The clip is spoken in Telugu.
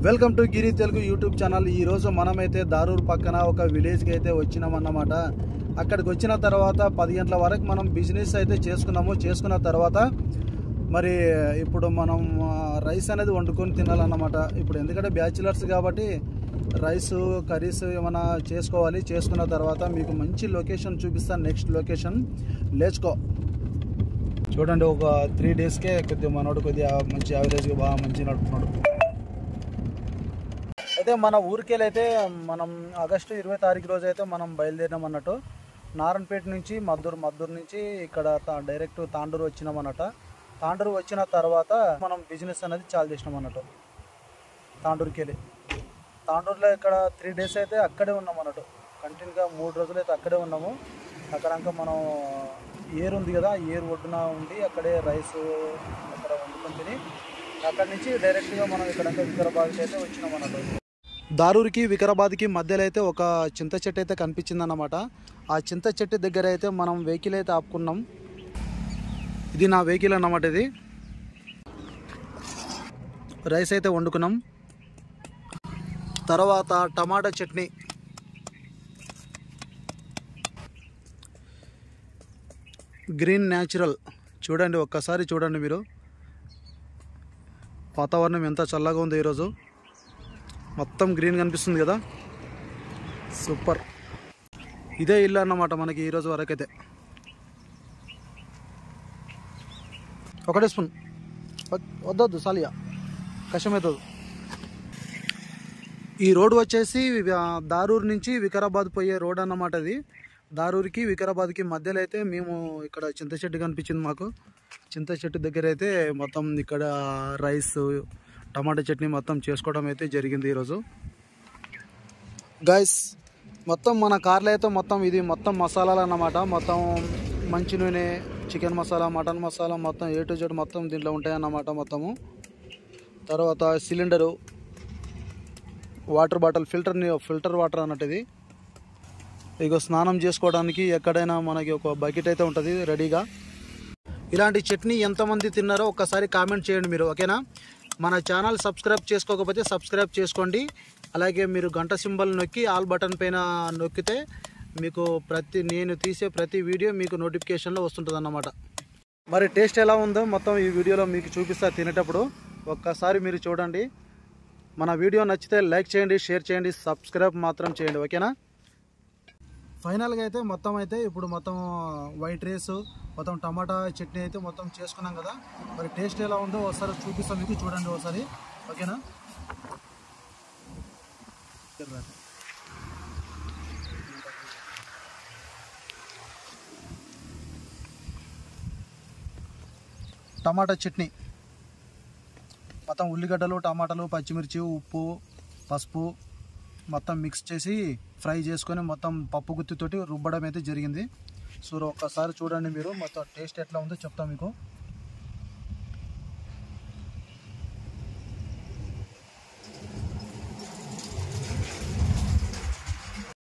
welcome to Giri Telugu YouTube channel ఈ రోజు మనమైతే దారూర్ పక్కన ఒక విలేజ్కి అయితే వచ్చినామన్నమాట అక్కడికి వచ్చిన తర్వాత పది గంటల వరకు మనం బిజినెస్ అయితే చేసుకున్నాము చేసుకున్న తర్వాత మరి ఇప్పుడు మనం ఆ, రైస్ అనేది వండుకొని తినాలన్నమాట ఇప్పుడు ఎందుకంటే బ్యాచిలర్స్ కాబట్టి రైస్ కర్రీస్ ఏమైనా చేసుకోవాలి చేసుకున్న తర్వాత మీకు మంచి లొకేషన్ చూపిస్తాను నెక్స్ట్ లొకేషన్ లేచుకో చూడండి ఒక త్రీ డేస్కే కొద్దిగా మనోడు కొద్దిగా మంచి యావరేజ్గా బాగా మంచి నడుపుతున్నాడు అయితే మన ఊరికెళ్ళి అయితే మనం ఆగస్టు ఇరవై తారీఖు రోజు అయితే మనం బయలుదేరినాం అన్నట్టు నారాయణపేట నుంచి మద్దూరు మద్దూరు నుంచి ఇక్కడ తా- డైరెక్ట్ తాండూరు వచ్చినాం అన్నట్టు తాండూరు వచ్చిన తర్వాత మనం బిజినెస్ అనేది చాలు చేసినాం అన్నట్టు తాండూరుకి వెళ్ళి తాండూరులో ఇక్కడ త్రీ డేస్ అయితే అక్కడే ఉన్నాం అన్నట్టు కంటిన్యూగా మూడు రోజులు అయితే అక్కడే ఉన్నాము అక్కడ ఇంకా మనం ఏరు ఉంది కదా ఏరు ఒడ్డున ఉండి అక్కడే రైస్ అక్కడ వండుకొని తిని అక్కడి నుంచి డైరెక్ట్గా మనం ఇక్కడ వికారాబాద్కి అయితే వచ్చినాం అన్నట్టు దారూరికి వికారాబాద్కి మధ్యలో అయితే ఒక చింత చెట్టు అయితే కనిపించింది అన్నమాట ఆ చింత చెట్టు దగ్గర అయితే మనం వెహికల్ అయితే ఆపుకున్నాం ఇది నా వెహికల్ అన్నమాట ఇది రైస్ అయితే వండుకున్నాం తర్వాత టమాటా చట్నీ గ్రీన్ న్యాచురల్ చూడండి ఒక్కసారి చూడండి మీరు వాతావరణం ఎంత చల్లగా ఉంది ఈరోజు మొత్తం గ్రీన్ కనిపిస్తుంది కదా సూపర్ ఇదే ఇల్లు అన్నమాట మనకి ఈరోజు వరకైతే ఒకటే స్పూన్ వద్- వద్దొద్దు సాలియా కష్టమవుతుంది ఈ రోడ్ వచ్చేసి ఆ, దారూర్ నుంచి వికారాబాద్ పోయే రోడ్ అన్నమాట ఇది దారూర్కి వికారాబాద్కి మధ్యలో అయితే మేము ఇక్కడ చింత చెట్టు కనిపించింది మాకు చింత చెట్టు దగ్గర అయితే మొత్తం ఇక్కడ రైస్ టమాటా చట్నీ మొత్తం చేసుకోవడం అయితే జరిగింది ఈరోజు గైస్ మొత్తం మన కార్లో అయితే మొత్తం ఇది మొత్తం మసాలాలు అన్నమాట మొత్తం మంచి నూనె చికెన్ మసాలా మటన్ మసాలా మొత్తం ఏ టు జెడ్ మొత్తం దీంట్లో ఉంటాయన్నమాట మొత్తము తర్వాత cylinder water bottle filter filter water అన్నట్టు ఇది ఇక స్నానం చేసుకోవడానికి ఎక్కడైనా మనకి ఒక బకెట్ అయితే ఉంటుంది రెడీగా ఇలాంటి చట్నీ ఎంతమంది తిన్నారో ఒక్కసారి కామెంట్ చేయండి మీరు ఓకేనా మన ఛానల్ సబ్స్క్రైబ్ చేసుకోకపోతే సబ్స్క్రైబ్ చేసుకోండి అలాగే మీరు గంట సింబల్ నొక్కి ఆల్ బటన్ పైన నొక్కితే మీకు ప్రతి నేను తీసే ప్రతి వీడియో మీకు నోటిఫికేషన్లో వస్తుంటుంది అన్నమాట మరి టేస్ట్ ఎలా ఉందో మొత్తం ఈ వీడియోలో మీకు చూపిస్తా తినేటప్పుడు ఒక్కసారి మీరు చూడండి మన వీడియో నచ్చితే లైక్ చేయండి షేర్ చేయండి సబ్స్క్రైబ్ మాత్రం చేయండి ఓకేనా ఫైనల్గా అయితే మొత్తం అయితే ఇప్పుడు మొత్తం వైట్ రైస్ మొత్తం టమాటా చట్నీ అయితే మొత్తం చేసుకున్నాం కదా మరి టేస్ట్ ఎలా ఉందో ఒకసారి చూపిస్తాం మీకు చూడండి ఒకసారి ఓకేనా టమాటా చట్నీ మొత్తం ఉల్లిగడ్డలు టమాటాలు పచ్చిమిర్చి ఉప్పు పసుపు మొత్తం మిక్స్ చేసి ఫ్రై చేసుకొని మొత్తం పప్పు గుత్తితోటి రుబ్బడం అయితే జరిగింది సో ఒక్కసారి చూడండి మీరు మొత్తం టేస్ట్ ఎట్లా ఉందో చెప్తాం మీకు